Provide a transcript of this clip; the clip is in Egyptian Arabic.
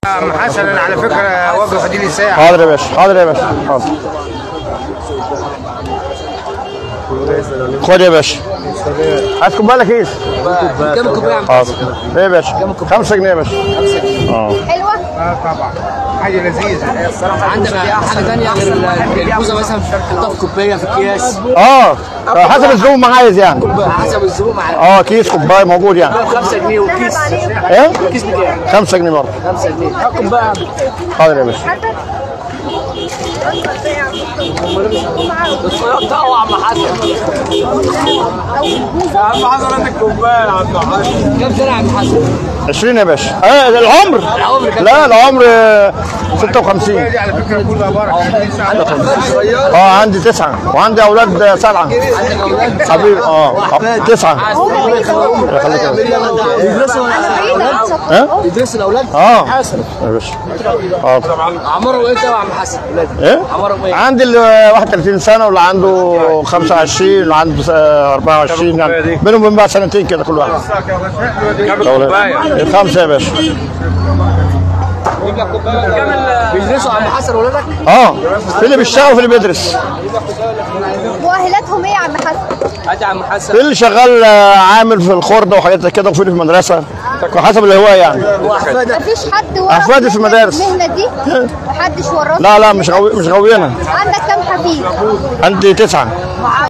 عم حسن انا على فكره واقف اديني ساعه حاضر يا باشا حاضر يا باشا حاضر خد يا باشا عايز كوبايه كيس كم كوبايه يا عم حاضر ايه يا باشا 5 جنيه يا باشا اه حلوه اه طبعا حاجه لذيذه الصراحه عندك حاجه ثانيه غير الكوزه مثلا تحطها في كوبايه في اكياس اه حسب الزبون ما عايز يعني حسب الزبون مع اه كيس كوبايه موجود يعني 5 جنيه والكيس ايه الكيس بكام؟ 5 جنيه برضه 5 جنيه هات كوبايه حاضر يا باشا طبعا يا عم حسن يا عم حسن عندك كوبايه يا عم حسن كم سنه يا عم حسن؟ 20 يا باشا اه العمر العمر كام؟ لا العمر آه، 56 دي على فكره كلها بركه اه عندي تسعة وعندي أولاد آه، سبعة حبيبي اه تسعة خليك يا باشا. يدرسوا ها؟ يدرسوا الاولاد اه يا باشا حاضر عمرهم ايه يا عم حسن؟ ايه؟ عمرهم ايه؟ عندي اللي 31 سنة واللي عنده 25 واللي عنده آه، 24 يعني بينهم وبين بعض سنتين كده كل واحد أولاد. خمسة يا باشا بيدرسوا يا عم حسن ولادك؟ اه في اللي بيشتغل وفي اللي بيدرس مؤهلاتهم ايه يا عم حسن؟ هات يا عم حسن في اللي شغال آه، عامل في الخردة وحاجات زي كده وفي اللي في المدرسة وحسب الهواية يعني واحفادك مفيش حد ورا أحفادي في المدارس. المهنه دي محدش وراه لا لا مش غاوي مش غاويينها عندك كام حفيد؟ عندي تسعة